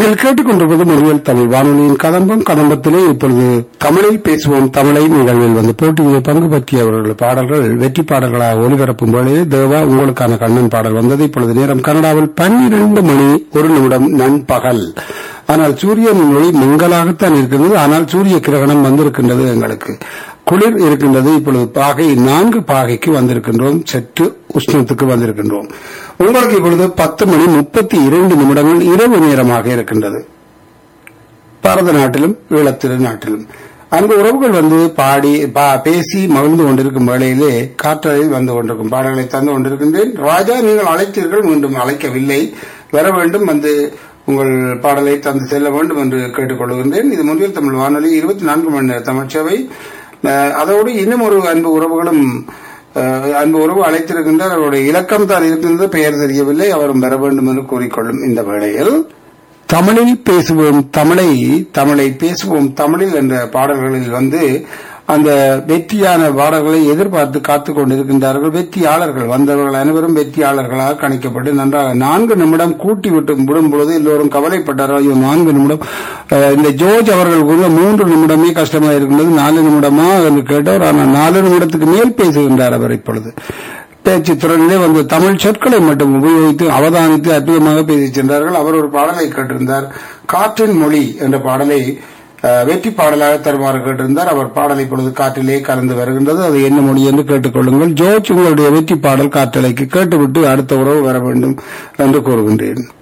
நீங்கள் கேட்டுக்கொண்டிருப்பது மொழியல் தமிழ் வானொலியின் கதம்பம் கதம்பத்திலே இப்பொழுது தமிழில் பேசுவோம் தமிழை நிகழ்வில் வந்து போட்டியில் பங்கு பற்றியவர்கள் பாடல்கள் வெற்றி பாடல்களாக ஒலிபரப்பும் வேளையில் தேவா உங்களுக்கான கண்ணன் பாடல் வந்தது இப்பொழுது நேரம் கனடாவில் பன்னிரண்டு மணி ஒரு நிமிடம் நண்பகல் ஆனால் சூரியன் ஒளி மங்களாகத்தான் இருக்கின்றது ஆனால் சூரிய கிரகணம் வந்திருக்கின்றது எங்களுக்கு குளிர் இருக்கின்றது இப்பொழுது பாகை நான்கு பாகைக்கு வந்திருக்கின்றோம் சற்று உஷ்ணத்துக்கு வந்திருக்கின்றோம் உங்களுக்கு இப்பொழுது பத்து மணி முப்பத்தி இரண்டு நிமிடங்கள் இரவு நேரமாக இருக்கின்றது பாரத நாட்டிலும் ஈழத்திரு நாட்டிலும் அங்கு உறவுகள் வந்து பாடி பா- பேசி மகிழ்ந்து கொண்டிருக்கும் வேளையிலே காற்றலில் வந்து கொண்டிருக்கும் பாடல்களை தந்து கொண்டிருக்கின்றேன் ராஜா நீங்கள் அழைத்தீர்கள் மீண்டும் அழைக்கவில்லை வர வேண்டும் வந்து உங்கள் பாடலை தந்து செல்ல வேண்டும் என்று கேட்டுக்கொள்கின்றேன் இது முன்னில் தமிழ் வானொலி இருபத்தி நான்கு மணி நேர தமிழ்ச்சபை அஹ், அதோடு இன்னும் ஒரு அன்பு உறவுகளும் அஹ், அன்பு உறவு அழைத்திருக்கின்றார் அவருடைய இலக்கம் தான் இருக்கின்றது பெயர் தெரியவில்லை அவரும் வர வேண்டும் என்று கூறிக்கொள்ளும் இந்த வேளையில் தமிழில் பேசுவோம் தமிழை தமிழை பேசுவோம் தமிழில் என்ற பாடல்களில் வந்து அந்த வெற்றியான பாடல்களை எதிர்பார்த்து காத்துக் கொண்டிருக்கின்றார்கள் வெற்றியாளர்கள் வந்தவர்கள் அனைவரும் வெற்றியாளர்களாக கணிக்கப்பட்டு நன்றாக நான்கு நிமிடம் கூட்டி விட்டு விடும் பொழுது எல்லோரும் கவலைப்பட்டார்கள் ஐயோ நான்கு நிமிடம் அஹ், இந்த ஜோர்ஜ் அவர்கள் கூட மூன்று நிமிடமே கஷ்டமாக இருக்கின்றது நாலு நிமிடமா என்று கேட்டவர் ஆனால் நாலு நிமிடத்துக்கு மேல் பேசுகின்றார் அவர் இப்பொழுது பேச்சு திறனிலே வந்து தமிழ் சொற்களை மட்டும் உபயோகித்து அவதானித்து அற்புதமாக பேசிச் சென்றார்கள் அவர் ஒரு பாடலை கேட்டிருந்தார் காற்றின் மொழி என்ற பாடலை அஹ், வெற்றி பாடலாக தருமாறு கேட்டிருந்தார் அவர் பாடலை இப்பொழுது காற்றிலே கலந்து வருகின்றது அது என்ன மொழி என்று கேட்டுக்கொள்ளுங்கள் ஜோர்ஜ் உங்களுடைய வெற்றி பாடல் காற்றலைக்கு கேட்டுவிட்டு அடுத்த உறவு வர வேண்டும் என்று கூறுகின்றேன்